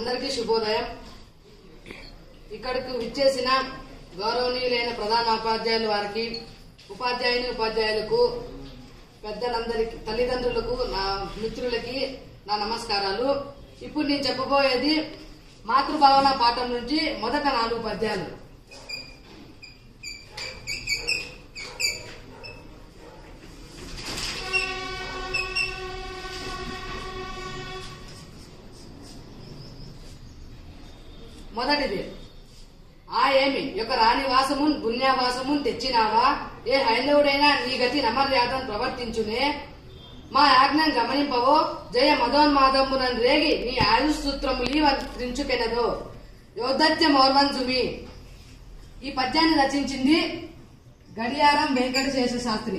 అందరికీ శుభోదయం ఇక్కడికి విచ్చేసిన గౌరవనీయులైన ప్రధానోపాధ్యాయులు వారికి ఉపాధ్యాయుని ఉపాధ్యాయులకు పెద్దలందరికి తల్లిదండ్రులకు నా మిత్రులకి నా నమస్కారాలు ఇప్పుడు నేను చెప్పబోయేది మాతృభావన పాఠం నుంచి మొదట నాలుగు పద్యాలు మొదటిది ఆ ఏమి యొక్క రాణి వాసమున్ పుణ్యవాసమున్ తెచ్చినావా ఏ హైందవుడైనా నీ గతి నమర్యాదను ప్రవర్తించునే మా ఆజ్ఞను గమనింపవో జయ మదోన్మాదమునన్ రేగి నీ ఆయుష్ సూత్రములి వంచుకెనదో యోధత్య మౌర్వంజుమి ఈ పద్యాన్ని రచించింది గడియారం వెంకట శేష శాస్త్రి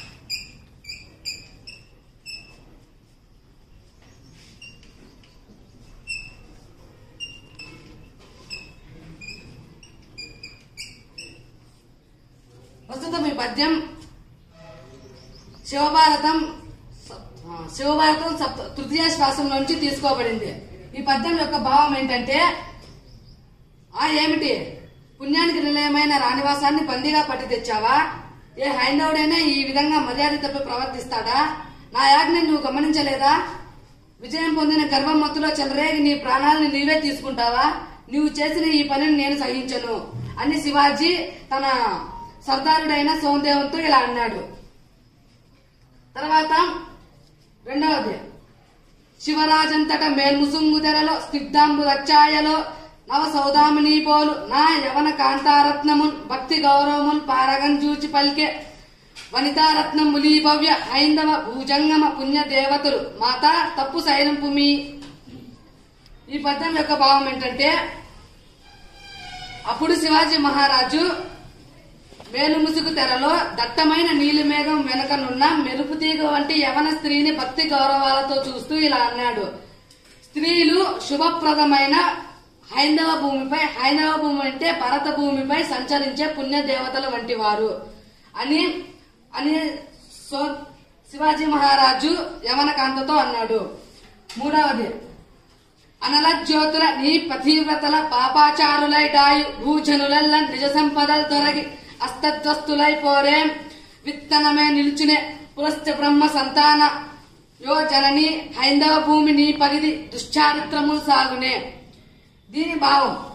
ప్రస్తుతం ఈ పద్యం శివభారతం స- ఆ, శివభారతం సప్త తృతీయ శ్వాసం నుంచి తీసుకోబడింది ఈ పద్యం యొక్క భావం ఏంటంటే ఆ ఏమిటి పుణ్యానికి నిలయమైన రాణివాసాన్ని పందిగా పట్టి తెచ్చావా ఏ హైందవుడైనా ఈ విధంగా మర్యాద తప్పి ప్రవర్తిస్తాడా నా యాజ్ఞని నువ్వు గమనించలేదా విజయం పొందిన గర్భమత్తులో చెలరేగి నీ ప్రాణాలను నీవే తీసుకుంటావా నువ్వు చేసిన ఈ పనిని నేను సహించను అని శివాజీ తన సర్దారుడైన సోమదేవంతో ఇలా అన్నాడు తర్వాత రెండవది శివరాజంతట మేల్ముసుంగు తెరలో స్నిగ్ధాంబు రచ్చాయలో నవ సౌదామిని పోలు నా యవన కాంతారత్నమున్ భక్తి గౌరవమున్ పారగం చూచి పలికే వనితారత్నం ములి భవ్య హైందవ భూజంగమ పుణ్య దేవతలు మాత తప్పు సైనంపు మీ ఈ పద్యం యొక్క భావం ఏంటంటే అప్పుడు శివాజీ మహారాజు మేలుముసుగు తెరలో దట్టమైన నీలి మేఘం వెనకనున్న మెరుపు తీగ వంటి యవన స్త్రీని భక్తి గౌరవాలతో చూస్తూ ఇలా అన్నాడు స్త్రీలు శుభప్రదమైన హైందవ భూమిపై హైందవ భూమి అంటే భరత భూమిపై సంచరించే పుణ్య దేవతల వంటి వారు అని అని సో శివాజీ మహారాజు యవన కాంతతో అన్నాడు మూడవది అనల జ్యోతుల నీ పతివ్రతల పాపాచారులై డాయు భూజనులల్ల నిజ సంపదలు తొలగి అస్తధ్వస్తులై పోరే విత్తనమే నిలుచునే పురస్త బ్రహ్మ సంతాన యో జనని హైందవ భూమి నీ పరిధి దుశ్చారిత్రములు సాగునే దీని భావం